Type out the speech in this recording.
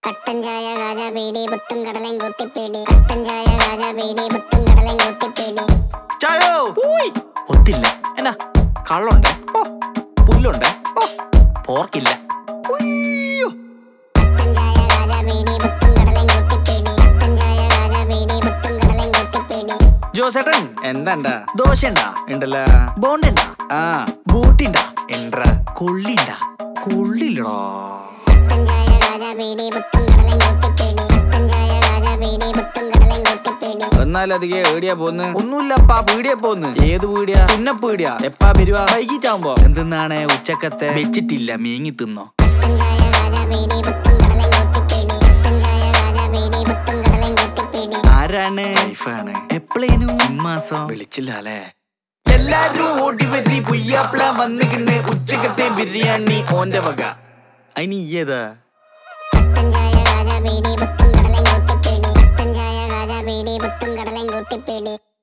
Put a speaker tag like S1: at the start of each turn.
S1: കട്ടൻ ചായ ഗാജ ബീഡി പുട്ടും കടലയും കൂട്ടിപ്പീടി കട്ടൻ ചായ ഗാജ ബീഡി പുട്ടും കടലയും കൂട്ടിപ്പീടി
S2: ചായോ ഒത്തില്ല എന്നാ കള്ളുണ്ട് ഓ പുല്ലുണ്ട് ഓ പോർക്കില്ല ഉയ്യോ.
S1: കട്ടൻ ചായ ഗാജ ബീഡി പുട്ടും കടലയും കൂട്ടിപ്പീടി കട്ടൻ ചായ ഗാജ ബീഡി പുട്ടും കടലയും കൂട്ടിപ്പീടി
S2: ജോസേട്ടൻ എന്താണ്ടാ ദോശ ഉണ്ടാ ഉണ്ടല്ല ബോണ്ടുണ്ടാ ആ ബൂട്ടിണ്ടാ എൻട്ര കൊള്ളിണ്ട കൊള്ളില്ലടോ
S1: കട്ടൻ ചായ ഗാജ ബീഡി പുട്ടും കടലയും കൂട്ടിപ്പീടി കട്ടൻ ചായ ഗാജ ബീഡി പുട്ടും കടലയും കൂട്ടിപ്പീടി
S2: എന്നാലധികം ഏടിയാ പോന്ന് ഒന്നുമില്ലപ്പാ പീടിയാ പോന്ന് ഏത് പീടിയാ പിന്നെ പീടിയാ എപ്പാ വരുവാ വൈകിട്ടാവുമ്പോ എന്തെന്നാണ് ഉച്ചക്കത്തെ വെച്ചിട്ടില്ല മേങ്ങി തിന്നോ
S1: കട്ടൻ ചായ ഗാജ ബീഡി പുട്ടും കടലയും കൂട്ടിപ്പീടി കട്ടൻ ചായ ഗാജ ബീഡി പുട്ടും കടലയും കൂട്ടിപ്പീടി
S2: ആരാണ് വൈഫാണ് എപ്പോഴേനും ഇമ്മാസം വിളിച്ചില്ല അല്ലേ എല്ലാരും ഓടി വരി പുയ്യാപ്പിള വന്നിക്കിണ് ഉച്ചക്കത്തെ ബിരിയാണി ഓന്റെ വക അതിന് ഏതാ
S1: കട്ടൻ ചായ ഗാജ ബീഡി പുട്ടും കടലയും കൂട്ടിപ്പീടി കട്ടൻ ചായ ഗാജ ബീഡി പുട്ടും കടലയും കൂട്ടിപ്പീടി